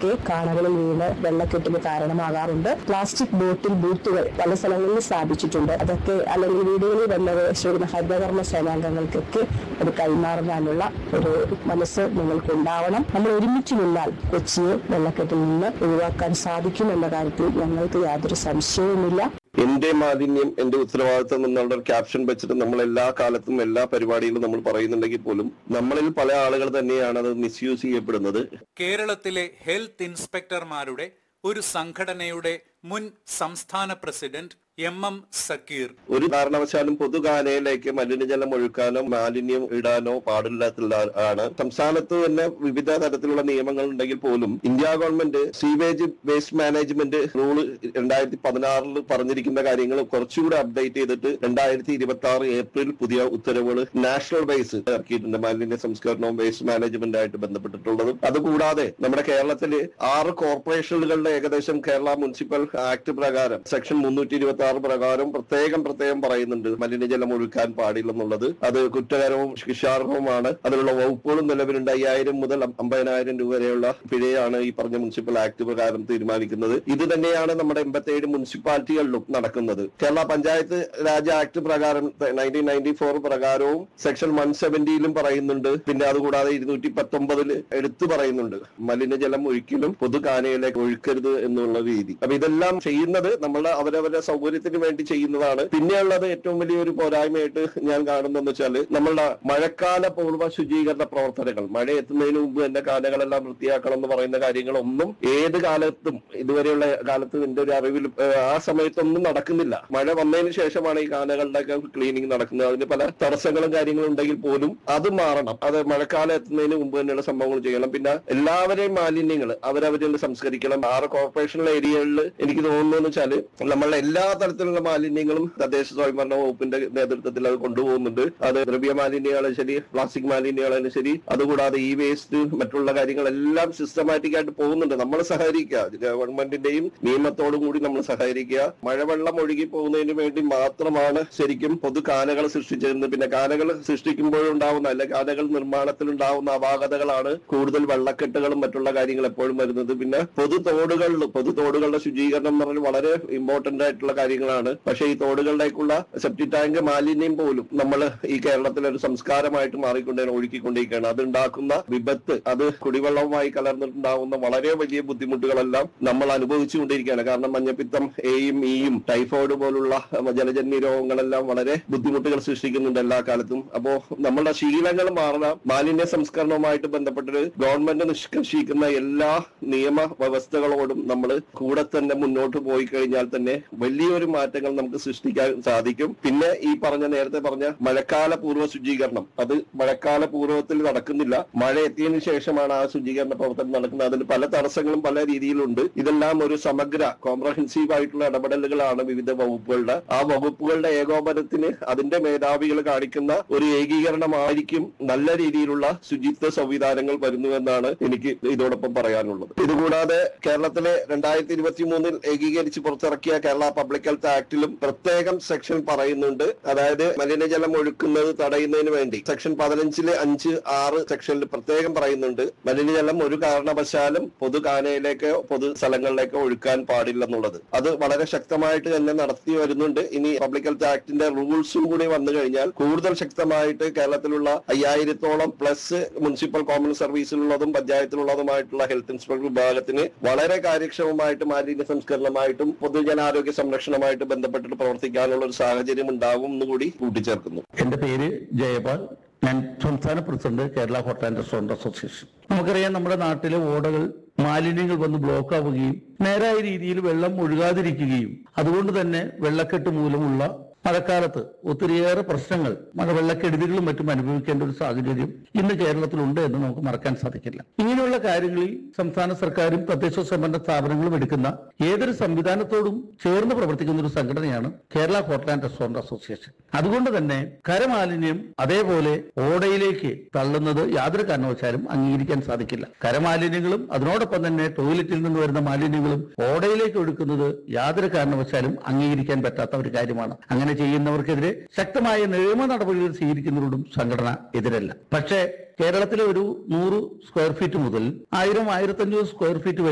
ഒക്കെ കാണകളിൽ വീണ് വെള്ളക്കെട്ടിന് കാരണമാകാറുണ്ട് പ്ലാസ്റ്റിക് ബോട്ടിൽ ബൂത്തുകൾ പല സ്ഥലങ്ങളിൽ സ്ഥാപിച്ചിട്ടുണ്ട് അതൊക്കെ അല്ലെങ്കിൽ വീടുകളിൽ വന്ന് ശ്രമിക്കുന്ന ഹരിതകർമ്മ സേനാംഗങ്ങൾക്കൊക്കെ അത് കൈമാറാനുള്ള ഒരു മനസ്സ് നിങ്ങൾക്ക് ഉണ്ടാവണം നമ്മൾ ഒരുമിച്ച് നിന്നാൽ കൊച്ചിയെ വെള്ളക്കെട്ടിൽ നിന്ന് ഒഴിവാക്കാൻ സാധിക്കും എന്ന കാര്യത്തിൽ ഞങ്ങൾക്ക് യാതൊരു സംശയവുമില്ല എന്റെ മാലിന്യം എന്റെ ഉത്തരവാദിത്തം എന്നുള്ള ഒരു ക്യാപ്ഷൻ വെച്ചിട്ട് നമ്മൾ എല്ലാ കാലത്തും എല്ലാ പരിപാടിയിലും നമ്മൾ പറയുന്നുണ്ടെങ്കിൽ പോലും നമ്മളിൽ പല ആളുകൾ തന്നെയാണ് അത് മിസ്യൂസ് ചെയ്യപ്പെടുന്നത് കേരളത്തിലെ ഹെൽത്ത് ഇൻസ്പെക്ടർമാരുടെ ഒരു സംഘടനയുടെ മുൻ സംസ്ഥാന പ്രസിഡന്റ് എം എം സക്കീർ ഒരു കാരണവശാലും പൊതുഗാനയിലേക്ക് മലിനജലം ഒഴുക്കാനോ മാലിന്യം ഇടാനോ പാടില്ലാത്തുള്ള ആണ് സംസ്ഥാനത്ത് തന്നെ വിവിധ തരത്തിലുള്ള നിയമങ്ങൾ ഉണ്ടെങ്കിൽ പോലും India government sewage waste management rule രണ്ടായിരത്തി പതിനാറിൽ പറഞ്ഞിരിക്കുന്ന കാര്യങ്ങൾ കുറച്ചുകൂടെ അപ്ഡേറ്റ് ചെയ്തിട്ട് രണ്ടായിരത്തി ഇരുപത്തി ആറ് ഏപ്രിൽ പുതിയ ഉത്തരവുകൾ നാഷണൽ ബേസ് ഇറക്കിയിട്ടുണ്ട് മാലിന്യ സംസ്കരണവും വേസ്റ്റ് മാനേജ്മെന്റ് ആയിട്ട് ബന്ധപ്പെട്ടിട്ടുള്ളതും അതുകൂടാതെ നമ്മുടെ കേരളത്തില് ആറ് കോർപ്പറേഷനുകളുടെ ഏകദേശം കേരള മുനിസിപ്പൽ ആക്ട് പ്രകാരം സെക്ഷൻ മുന്നൂറ്റി ഇരുപത്തി ആറ് പ്രകാരം പ്രത്യേകം പ്രത്യേകം പറയുന്നുണ്ട് മലിനജലം ഒഴുക്കാൻ പാടില്ലെന്നുള്ളത് അത് കുറ്റകരവും ശിക്ഷാർഹവുമാണ് അതിനുള്ള വകുപ്പുകളും നിലവിലുണ്ട് അയ്യായിരം മുതൽ അമ്പതിനായിരം രൂപ വരെയുള്ള പിഴയാണ് ഈ പറഞ്ഞ മുനിസിപ്പൽ ആക്ട് പ്രകാരം തീരുമാനിക്കുന്നത് ഇത് തന്നെയാണ് നമ്മുടെ എൺപത്തിയേഴ് മുനിസിപ്പാലിറ്റികളിലും നടക്കുന്നത് കേരള പഞ്ചായത്ത് രാജ് ആക്ട് പ്രകാരം നയൻറ്റീൻ നയൻറ്റി ഫോർ പ്രകാരവും സെക്ഷൻ വൺ സെവന്റിയിലും പറയുന്നുണ്ട് പിന്നെ അതുകൂടാതെ ഇരുന്നൂറ്റി പത്തൊമ്പതില് എടുത്തു പറയുന്നുണ്ട് മലിനജലം ഒരിക്കലും പൊതുകാനയിലേക്ക് ഒഴുക്കരുത് എന്നുള്ള രീതി അപ്പൊ ഇതെല്ലാം ചെയ്യുന്നത് നമ്മളുടെ അവരവരുടെ സൗകര്യത്തിന് വേണ്ടി ചെയ്യുന്നതാണ് പിന്നെയുള്ളത് ഏറ്റവും വലിയൊരു പോരായ്മയായിട്ട് ഞാൻ കാണുന്നതെന്ന് വെച്ചാൽ നമ്മളുടെ മഴക്കാല പൂർവ്വ ശുചീകരണ പ്രവർത്തനങ്ങൾ മഴ എത്തുന്നതിന് മുമ്പ് തന്നെ കാനകളെല്ലാം വൃത്തിയാക്കണം എന്ന് പറയുന്ന കാര്യങ്ങളൊന്നും ഏത് കാലത്തും ഇതുവരെയുള്ള കാലത്ത് എന്റെ ഒരു അറിവിൽ ഏഹ്, ആ സമയത്തൊന്നും നടക്കുന്നില്ല മഴ വന്നതിന് ശേഷമാണ് ഈ കാനകളുടെ ഒക്കെ ക്ലീനിങ് നടക്കുന്നത് അതിന് പല തടസ്സങ്ങളും കാര്യങ്ങളും ഉണ്ടെങ്കിൽ പോലും അത് മാറണം അത് മഴക്കാലം എത്തുന്നതിന് മുമ്പ് തന്നെയുള്ള സംഭവങ്ങൾ ചെയ്യണം പിന്നെ എല്ലാവരെയും മാലിന്യങ്ങൾ അവരവരിൽ സംസ്കരിക്കണം ആറ് കോർപ്പറേഷണൽ ഏരിയകളിൽ എനിക്ക് തോന്നുന്നു വെച്ചാല് നമ്മളുടെ എല്ലാ തരത്തിലുള്ള മാലിന്യങ്ങളും തദ്ദേശ സ്വയംഭരണ വകുപ്പിന്റെ നേതൃത്വത്തിൽ അത് കൊണ്ടുപോകുന്നുണ്ട് അത് ദ്രവ്യ മാലിന്യങ്ങളാണ് ശരി പ്ലാസ്റ്റിക് മാലിന്യങ്ങളാണ് ശരി അതുകൂടാതെ ഈ വേസ്റ്റ് മറ്റുള്ള കാര്യങ്ങളെല്ലാം സിസ്റ്റമാറ്റിക് ആയിട്ട് പോകുന്നുണ്ട് നമ്മൾ സഹകരിക്കുക ഗവൺമെന്റിന്റെയും നിയമത്തോടും കൂടി നമ്മൾ സഹകരിക്കുക മഴവെള്ളം ഒഴുകി പോകുന്നതിന് വേണ്ടി മാത്രമാണ് ശരിക്കും പൊതു കാനകൾ സൃഷ്ടിച്ചിരുന്നത് പിന്നെ കാനകൾ സൃഷ്ടിക്കുമ്പോഴുണ്ടാവുന്ന അല്ലെ കാനകൾ നിർമ്മാണത്തിൽ ഉണ്ടാവുന്ന അപാകതകളാണ് കൂടുതൽ വെള്ളക്കെട്ടുകളും മറ്റുള്ള കാര്യങ്ങൾ എപ്പോഴും വരുന്നത് പിന്നെ പൊതു തോടുകളിൽ പൊതു തോടുകളുടെ ശുചീകരണം എന്ന് പറഞ്ഞാൽ വളരെ ഇമ്പോർട്ടന്റ് ആയിട്ടുള്ള കാര്യങ്ങളാണ് പക്ഷേ ഈ തോടുകളിലേക്കുള്ള സെപ്റ്റി ടാങ്ക് മാലിന്യം പോലും നമ്മൾ ഈ കേരളത്തിലെ ഒരു സംസ്കാരമായിട്ട് മാറിക്കൊണ്ടേ ഒഴുക്കിക്കൊണ്ടിരിക്കുകയാണ് അത് ഉണ്ടാക്കുന്ന വിപത്ത് അത് കുടിവെള്ളവുമായി കലർന്നിട്ടുണ്ടാവുന്ന വളരെ വലിയ ബുദ്ധിമുട്ടുകളെല്ലാം നമ്മൾ അനുഭവിച്ചുകൊണ്ടിരിക്കുകയാണ് കാരണം മഞ്ഞപ്പിത്തം എയും ഇയും ടൈഫോയിഡ് പോലുള്ള ജലജന്യ രോഗങ്ങളെല്ലാം വളരെ ബുദ്ധിമുട്ടുകൾ സൃഷ്ടിക്കുന്നുണ്ട് എല്ലാ കാലത്തും അപ്പോ നമ്മളുടെ ശീലങ്ങൾ മാറണം മാലിന്യ സംസ്കരണവുമായിട്ട് ബന്ധപ്പെട്ട് ഗവൺമെന്റ് നിഷ്കർഷിക്കുന്ന എല്ലാ നിയമ വ്യവസ്ഥകളോടും നമ്മൾ കൂടെ തന്നെ മുന്നോട്ട് പോയി കഴിഞ്ഞാൽ തന്നെ വലിയൊരു മാറ്റങ്ങൾ നമുക്ക് സൃഷ്ടിക്കാൻ സാധിക്കും പിന്നെ ഈ പറഞ്ഞ നേരത്തെ പറഞ്ഞ മഴക്കാല പൂർവ്വ ശുചീകരണം അത് മഴക്കാല പൂർവ്വത്തിൽ നടക്കുന്നില്ല മഴ എത്തിയതിനു ശേഷമാണ് ആ ശുചീകരണ പ്രവർത്തനം നടക്കുന്നത് അതിന് പല തടസ്സങ്ങളും പല രീതിയിലുണ്ട് ഇതെല്ലാം ഒരു സമഗ്ര കോംപ്രഹെൻസീവ് ആയിട്ടുള്ള ഇടപെടലുകളാണ് വിവിധ വകുപ്പുകളുടെ ആ വകുപ്പുകളുടെ ഏകോപനത്തിന് അതിന്റെ മേധാവികൾ കാണിക്കുന്ന ഒരു ഏകീകരണമായിരിക്കും നല്ല രീതിയിലുള്ള ശുചിത്വ സംവിധാനങ്ങൾ വരുന്നുവെന്നാണ് എനിക്ക് ഇതോടൊപ്പം പറയാനുള്ളത് ഇതുകൂടാതെ കേരളത്തിലെ രണ്ടായിരത്തി ഇരുപത്തി മൂന്നിൽ ഏകീകരിച്ച് പുറത്തിറക്കിയ കേരള പബ്ലിക് ഹെൽത്ത് ആക്ടിലും പ്രത്യേകം സെക്ഷൻ പറയുന്നുണ്ട് അതായത് മലിനജലം ഒഴുക്കുന്നത് തടയുന്നതിന് വേണ്ടി സെക്ഷൻ പതിനഞ്ചിലെ അഞ്ച് ആറ് സെക്ഷനിൽ പ്രത്യേകം പറയുന്നുണ്ട് മലിനജലം ഒരു കാരണവശാലും പൊതു കാനയിലേക്കോ പൊതു സ്ഥലങ്ങളിലേക്കോ ഒഴുക്കാൻ പാടില്ലെന്നുള്ളത് അത് വളരെ ശക്തമായിട്ട് തന്നെ നടത്തി വരുന്നുണ്ട് ഇനി പബ്ലിക് ഹെൽത്ത് ആക്ടിന്റെ റൂൾസും കൂടി വന്നു കഴിഞ്ഞാൽ കൂടുതൽ ശക്തമായിട്ട് കേരളത്തിലുള്ള അയ്യായിരത്തോളം പ്ലസ് മുനിസിപ്പൽ കോമൺ സർവീസിലുള്ളതും പഞ്ചായത്തിലുള്ളതുമായിട്ടുള്ള ഹെൽത്ത് ഇൻസ്പെക്ടർ വിഭാഗത്തിന് വളരെ കാര്യക്ഷമമായിട്ട് മാലിന്യ സംസ്കരണമായിട്ടും പൊതുജനാരോഗ്യ സംരക്ഷണമായിട്ട് ബന്ധപ്പെട്ടിട്ട് പ്രവർത്തിക്കാനുള്ള ഒരു സാഹചര്യം ഉണ്ടാകും എന്ന് കൂടി കൂട്ടിച്ചേർക്കുന്നു എന്റെ പേര് ജയപാൽ ഞാൻ സംസ്ഥാന president Kerala hotel and restaurant association നമുക്കറിയാം നമ്മുടെ നാട്ടിലെ ഓടകൾ മാലിന്യങ്ങൾ വന്ന് ബ്ലോക്ക് ആവുകയും നേരായ രീതിയിൽ വെള്ളം ഒഴുകാതിരിക്കുകയും അതുകൊണ്ട് തന്നെ വെള്ളക്കെട്ട് മൂലമുള്ള മഴക്കാലത്ത് ഒത്തിരിയേറെ പ്രശ്നങ്ങൾ മഴവെള്ളക്കെടുതികളും മറ്റും അനുഭവിക്കേണ്ട ഒരു സാഹചര്യം ഇന്ന് കേരളത്തിലുണ്ട് എന്ന് നമുക്ക് മറക്കാൻ സാധിക്കില്ല ഇങ്ങനെയുള്ള കാര്യങ്ങളിൽ സംസ്ഥാന സർക്കാരും തദ്ദേശ സ്വയംഭരണ സ്ഥാപനങ്ങളും എടുക്കുന്ന ഏതൊരു സംവിധാനത്തോടും ചേർന്ന് പ്രവർത്തിക്കുന്ന ഒരു സംഘടനയാണ് Kerala hotel and restaurant association അതുകൊണ്ട് തന്നെ കരമാലിന്യം അതേപോലെ ഓടയിലേക്ക് തള്ളുന്നത് യാതൊരു കാരണവശാലും അംഗീകരിക്കാൻ സാധിക്കില്ല കരമാലിന്യങ്ങളും അതിനോടൊപ്പം തന്നെ ടോയ്ലറ്റിൽ നിന്ന് വരുന്ന മാലിന്യങ്ങളും ഓടയിലേക്ക് ഒഴുക്കുന്നത് യാതൊരു കാരണവശാലും അംഗീകരിക്കാൻ പറ്റാത്ത ഒരു കാര്യമാണ് അങ്ങനെ ചെയ്യുന്നവർക്കെതിരെ ശക്തമായ നിയമ നടപടികൾ സ്വീകരിക്കുന്നതിനോടും സംഘടന എതിരല്ല പക്ഷേ കേരളത്തിലെ ഒരു നൂറ് സ്ക്വയർ ഫീറ്റ് മുതൽ ആയിരം ആയിരത്തഞ്ഞൂറ് സ്ക്വയർ ഫീറ്റ് വരെ